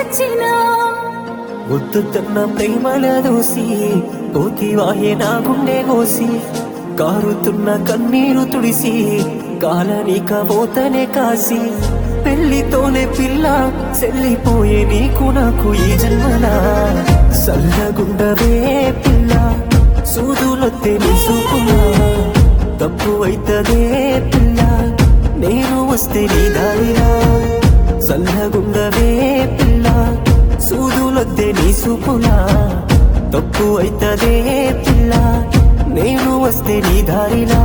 తెచ్చినా ఒత్తుతున్న ప్రేమల దూసి పోతివాయే నా గుండె కోసి కారుతున్న కన్నీరు తుడిసి కాలనీక పోతనే కాసి పెళ్లితోనే పిల్ల చెల్లిపోయే నీకు నాకు ఈ జన్మలా సల్లగుండవే పిల్ల సూదులొత్తే నీ సూపులా తప్పు అయితదే పిల్ల నేను వస్తే నీ దారిరా సల్లగుండవే పిల్ల సూదులొద్దే నీ సూపులా తప్పు అయితదే పిల్ల నేను వస్తే నీ దారిలా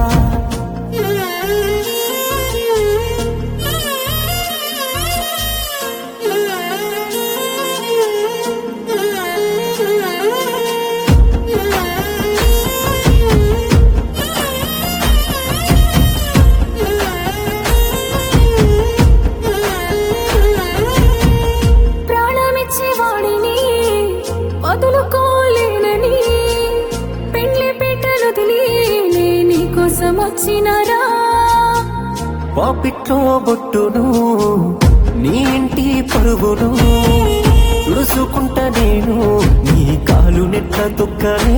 ప్రాణమిచ్చే వాడిని వదులుకోలేనని పెండ్లి పీటలు వదిలి నే నీకోసం వచ్చినరా పాపిట్లో బొట్టును నీ ఇంటి పరుగును తుడుసుకుంటా నేను నీ కాలు నెట్ల తొక్కనే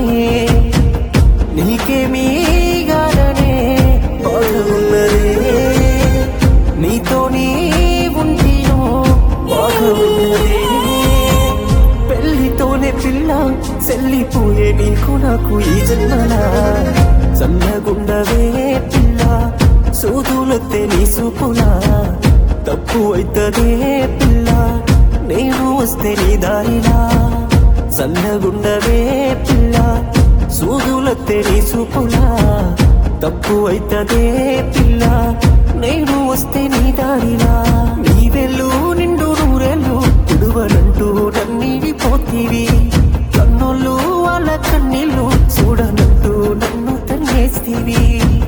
నీకేమీ గాననే బాగున్నదే నీతో నీ ఉంటినో బాగున్నదే పెళ్లితోనే పిల్ల చెల్లిపోయే నీకు నాకు ఈ జన్మలా చల్లగుండవే పిల్ల సూదులొత్తే నీ సూపులా తప్పు అయితదే పిల్ల నేను వస్తే నీ దారిలా చల్లగుండవే పిల్ల సూదులొత్తే నీ సూపులా తప్పు అయితదే పిల్ల నేను వస్తే నీ దారిలా నీ వెళ్ళు నిండు నూరెళ్ళు విడువనంటూ నన్నీడి పోతీవి కన్నులు వాళ్ళ కన్నీళ్ళు చూడనంటూ నన్ను తన్నేస్తీవి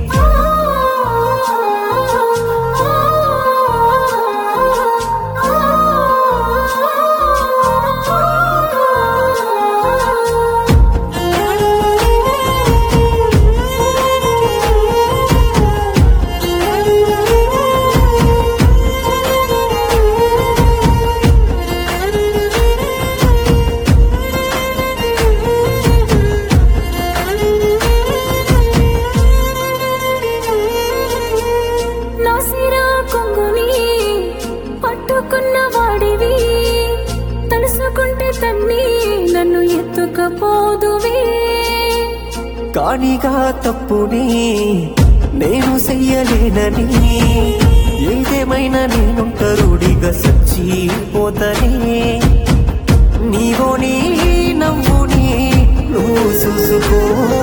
నా సిరా కొంగుని పట్టుకున్న వాడివి తలుసుకుంటే తన్ని నన్ను ఎత్తుకపోదువే కానిగా తప్పుని నేను చెయ్యలేనని ఏదేమైనా నేనుంటరుడిగా సచ్చిపోతనే నీవో నీ నవ్వుని నువ్వు చూసుకో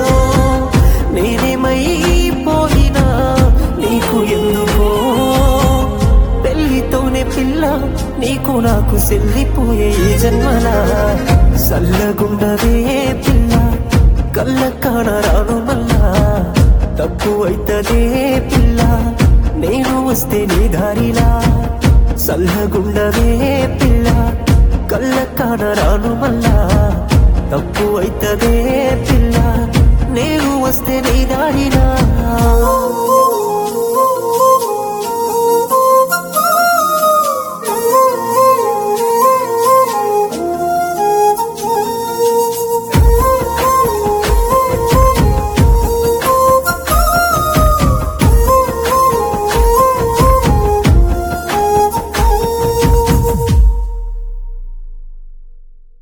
నేనేమైపోయినా నీకు ఎందుకో పెళ్లితోనే పిల్ల నీకు నాకు సెల్లిపోయే ఈ జన్మలా సల్లగుండవే పిల్ల కళ్ళ కానరాను మళ్ళా తప్పు అయితదే పిల్ల నేను వస్తే నీ దారిలా సల్లగుండవే పిల్ల కళ్ళ కానరాను మళ్ళా తప్పు అయితదే పిల్ల నేను వస్తే నీ